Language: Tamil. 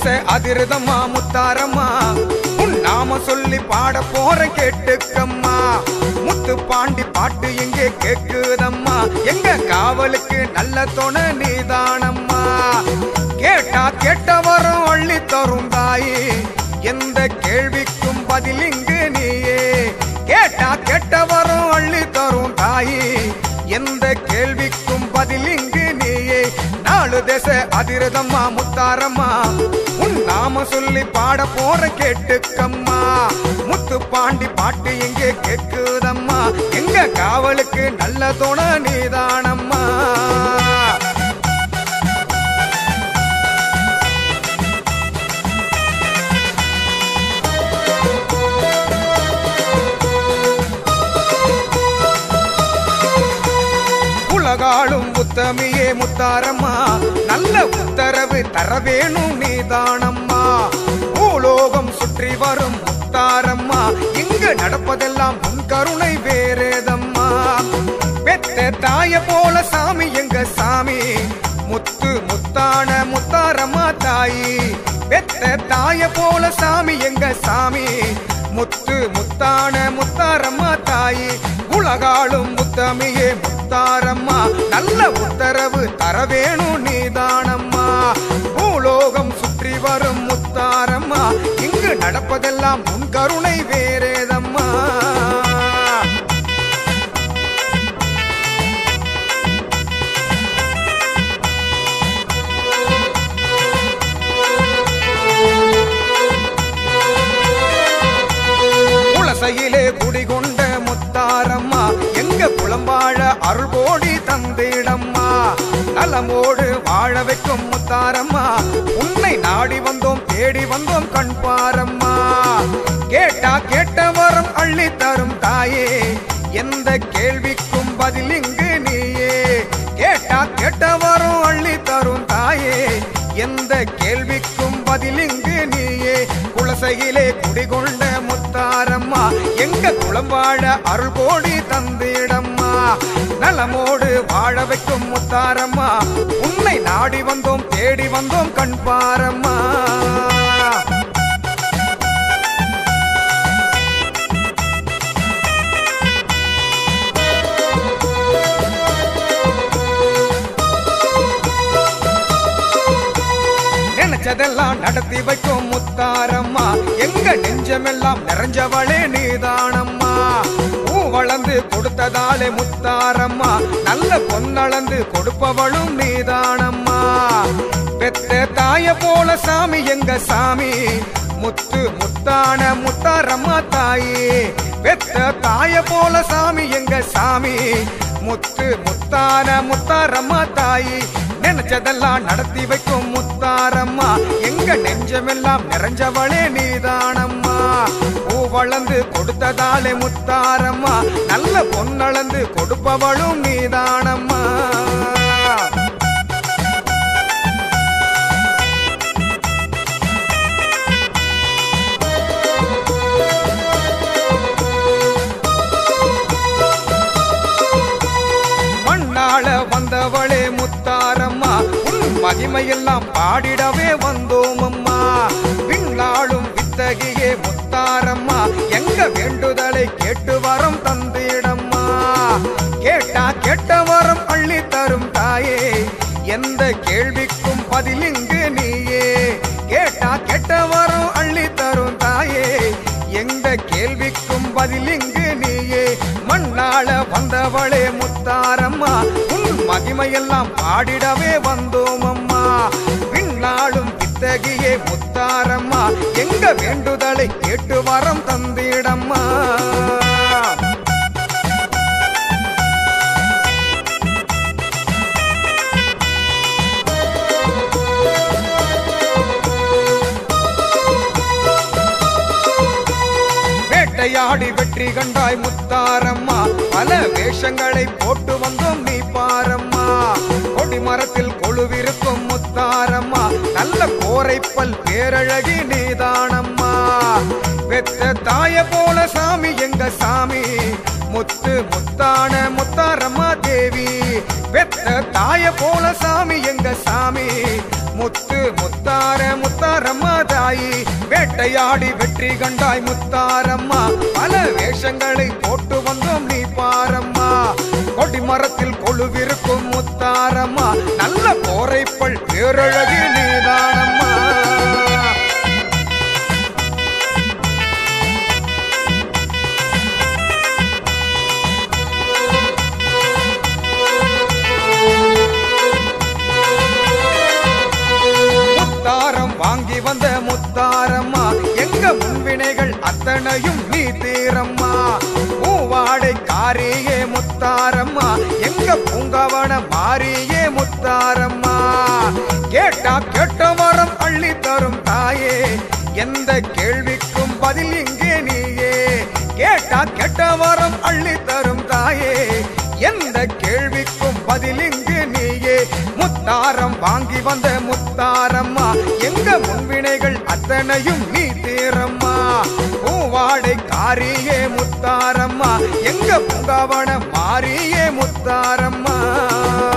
திசை அதிருதம்மா முத்தாரம்மா உன் நாம சொல்லி பாட போற கேட்டுக்கம்மா முத்து பாண்டி பாட்டு எங்கே கேக்குதம்மா எங்க காவலுக்கு நல்ல துணை நீதானம்மா கேட்டா கேட்ட வரும் அள்ளி தரும் தாயி எந்த கேள்விக்கும் பதில் இங்கு நீயே கேட்டா கேட்ட வரும் அள்ளி தரும் தாயி எந்த கேள்விக்கும் பதில் இங்கு நீயே நாலு தேச அதிரதம்மா முத்தாரம்மா உன் நாம சொல்லி பாட போற கேட்டுக்கம்மா முத்து பாண்டி பாட்டு எங்கே கேக்குதம்மா எங்க காவலுக்கு நல்ல துணை நீதானம்மா உலகாளும் உத்தமியே முத்தாரம்மா நல்ல உத்தரவு தர வேணும் நீதானம்மா பூலோகம் சுற்றி வரும் முத்தாரம்மா இங்கு நடப்பதெல்லாம் உன் கருணை வேறேதம்மா பெத்த தாய போல சாமி எங்க சாமி முத்து முத்தான முத்தாரம்மா தாயி பெத்த தாய போல சாமி எங்க சாமி முத்து முத்தான முத்தாரம்மா தாயி உலகாளும் முத்தமியே முத்தாரம்மா நல்ல உத்தரவு தர வேணும் நீதானம்மா பூலோகம் சுற்றி வரும் முத்தாரம்மா இங்கு நடப்பதெல்லாம் உன் கருணை வேறேதம்மா குலசையிலே குடிகொண்ட முத்தாரம்மா எங்க குளம்பாழ அருள் கோடி தந்திடம்மா நலமோடு வாழ வைக்கும் முத்தாரம்மா உன்னை நாடி வந்தோம் தேடி வந்தோம் கண் பாரம்மா கேட்டா கேட்ட வரம் அள்ளி தரும் தாயே எந்த கேள்விக்கும் பதில் இங்கு நீயே கேட்டா கேட்ட வரம் அள்ளி தரும் தாயே எந்த கேள்விக்கும் பதில் இங்கு நீயே குலசையிலே குடிகொண்ட முத்தாரம்மா எங்க குளம் வாழ அருள் கோடி தந்திடம்மா நலமோடு வாழ வைக்கும் முத்தாரம்மா உன்னை நாடி வந்தோம் தேடி வந்தோம் கண் பாரம்மா நினைச்சதெல்லாம் நடத்தி வைக்கும் முத்தாரம்மா எங்க நெஞ்சமெல்லாம் நிறைஞ்சவளே நீதானம்மா பூ வளர்ந்து கொடுத்ததாலே முத்தாரம்மா நல்ல பொன்னளந்து கொடுப்பவளும் நீதானம்மா பெத்த தாய போல சாமி எங்க சாமி முத்து முத்தான முத்தாரம்மா தாயி பெத்த தாய போல சாமி எங்க சாமி முத்து முத்தான முத்தாரம்மா தாயி நினைச்சதெல்லாம் நடத்தி வைக்கும் முத்தாரம்மா எங்க நெஞ்சமெல்லாம் நிறைஞ்சவளே நீதானம்மா பூ வளர்ந்து கொடுத்ததாலே முத்தாரம்மா நல்ல பொன்னளந்து கொடுப்பவளும் நீதானம்மா மண்ணாள வந்தவளே முத்தாரம்மா உன் மகிமையெல்லாம் பாடிடவே வந்தோம் அம்மா விண்ணாளும் வித்தகியே முத்தாரம்மா எங்க வேண்டுதலை கேட்டு வரம் தந்திடம்மா கேட்டா கேட்ட வரம் அள்ளி தரும் தாயே எந்த கேள்விக்கும் பதில் இங்கு நீயே கேட்டா கேட்ட வரம் அள்ளி தரும் தாயே எந்த கேள்விக்கும் பதில் இங்கு நீயே மண்ணாள வந்தவளே முத்தாரம்மா உன் மகிமையெல்லாம் பாடிடவே வந்தோம் அம்மா விண்ணாளும் பித்தகியே முத்தாரம்மா எங்க வேண்டுதலை கேட்டு வரம் தந்திடம்மா வேட்டையாடி வெற்றி கண்டாய் முத்தாரம்மா பல வேஷங்களை போட்டு வந்தோம் நீ பாரம்மா கொடி மரத்தில் கொழுவிருக்கும் முத்தாரம்மா நல்ல கோரைப்பல் பேரழகி நீதானம்மா பெத்த தாய போல சாமி எங்க சாமி முத்து முத்தான முத்தாரம்மா தேவி பெத்த தாய போல சாமி எங்க சாமி முத்து முத்தார முத்தாரம்மா தாயி வேட்டையாடி வெற்றி கண்டாய் முத்தாரம்மா பல வேஷங்களை போட்டு வந்தோம் நீ பாரம்மா கொடி மரத்தில் கொழுவிருக்கும் முத்தாரம்மா நல்ல போரைப்பள் பேரழகு நீதானம்மா முத்தாரம் வாங்கி வந்த முத்தாரம்மா எங்க முன்வினைகள் அத்தனையும் நீ தீரம்மா பூவாடை காரியே முத்தாரம்மா எங்க பூங்கவன மாறியே முத்தாரம்மா கேட்டா கேட்ட வரம் அள்ளி தரும் தாயே எந்த கேள்விக்கும் பதில் இங்கே நீயே கேட்டா கேட்ட வரம் அள்ளி தரும் தாயே எந்த கேள்விக்கும் பதில் இங்கு நீயே முத்தாரம் வாங்கி வந்த முத்தாரம்மா எங்க முன்வினைகள் அத்தனையும் நீ தீரம்மா பூவாடை காரியே முத்தாரம்மா எங்க பூங்காவன மாறியே முத்தாரம்மா